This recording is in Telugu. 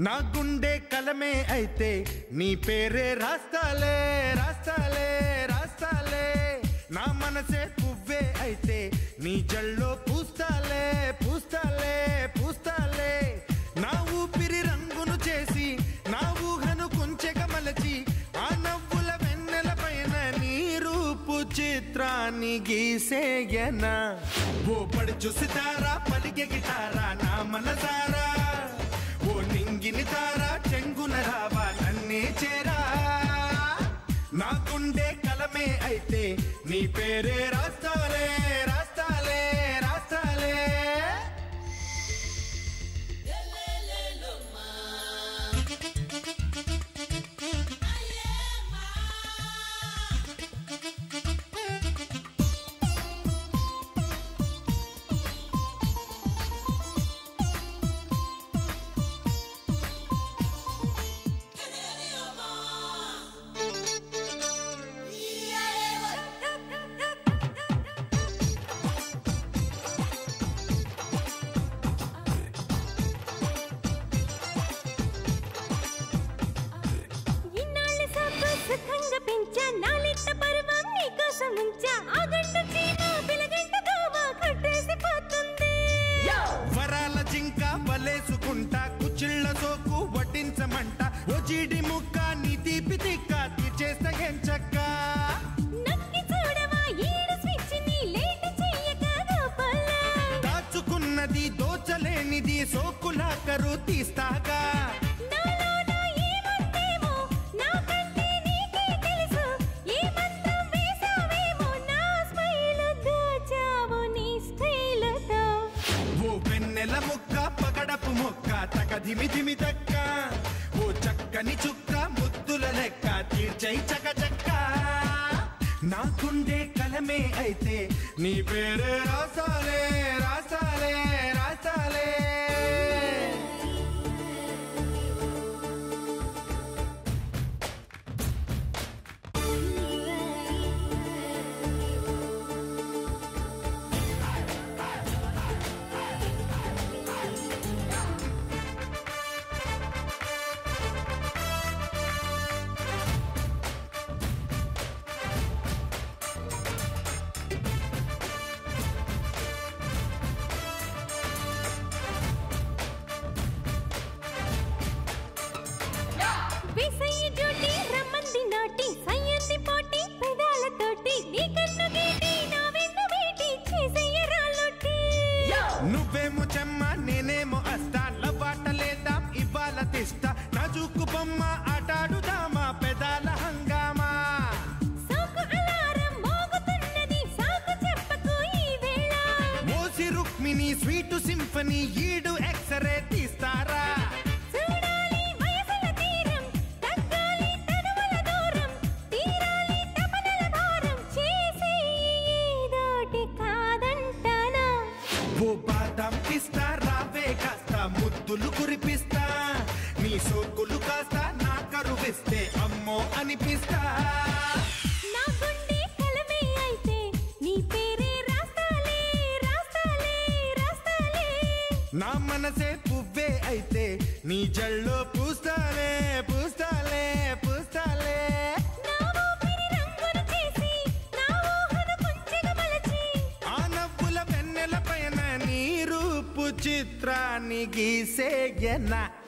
నా గుండె కలమే అయితే నీ పేరే రాస్తాలే రాస్తాలే రాస్తాలే నా మనసే పువ్వే అయితే నీ జల్లో పూస్తాలే పూస్తాలే పూస్తాలే నా ఊపిరి రంగును చేసి నా ఊహను కొంచెగా మలచి ఆ నవ్వుల వెన్నెల పైన నీ రూపు చిత్రాన్ని గీసేయనా ఓ పడి చూసితారా పలికే గిటారా నా మనసారా ఓ నింగిని తారా చెంగున రావా నన్నే చేరా నా గుండె కలమే అయితే నీ పేరే రాస్తాలే రాస్తాలే రాస్తాలే ఇన్నాళ్ళ సాకు సుఖంగా పెంచా నాలిట్ట పరువం నీకోసం ఉంచా ఆ గంట చీమ పిలగంట దోమ కట్టేసి పోతుంది వరాల జింక వలేసుకుంటా కుచిళ్ళ సోకు వడ్డించమంట ఓ జీడి ముక్క నీ తీపి తిక్క తీర్చేస్తా ఎంచక్క నక్కి చూడవా ఈడు స్విచ్ ని లేట్ చెయ్యక గోపాలా దాచుకున్నది దోచలేనిది సోకులా కరు తీస్తాగా నాలోన ఏముందేమో నాకంటే నీకే తెలుసు ఏ మంత్రం వేసావేమో నా స్మైల్ దోచావు నీ స్టైల్తో ఓ వెన్నెల ముక్క పగడపు మొక్క తకధిమి ధిమి తక్క ఓ చక్కని చుక్క ముద్దుల లెక్క తీర్చై చక చక్క నాకుండే కలమే అయితే నీ పేరే రాసాలే రాసాలే రాసాలే విసయ్య డ్యూటీ రమ్మంది నాటి సయ్యంది పోటీ పెదాలతోటి నీ కన్ను గీటి నా వెన్ను వేటి చేసయ్యరా లొట్టి నువ్వేమో చెమ్మ నేనేమో అస్తా లవ్వాట లేదా ఇవాళ తెస్తా నాజుకు బొమ్మ ఆటాడుదామా పెదాల హంగామా సాకు అలారం మోగుతున్నది సాకు చెప్పకు ఈ వేళ మోసి రుక్మిణి స్వీటు సింఫనీ ఈడు ఎక్స్రే తీస్తారా చూడాలి వయసుల తీరం తగ్గాలి తనువుల దూరం తీరాలి తపనల భారం చేసి ఏదోటి కాదంటానా ఓ బాదం పిస్తా రావే కాస్త ముద్దులు కురిపిస్తా నీ సోకులు కాస్త నా కరువిస్తే అమ్మో అనిపిస్తా నా గుండె కలమే అయితే నీ పేరే రాస్తాలే రాస్తాలే రాస్తాలే నా మనసే పువ్వే అయితే నీ జల్లో పూస్తాలే పూస్తాలే పూస్తాలే నా ఊపిరి రంగును చేసి నా ఊహను కొంచెగా మలచి ఆ నవ్వుల వెన్నెల పైన నీ రూపు చిత్రాన్ని గీసేయనా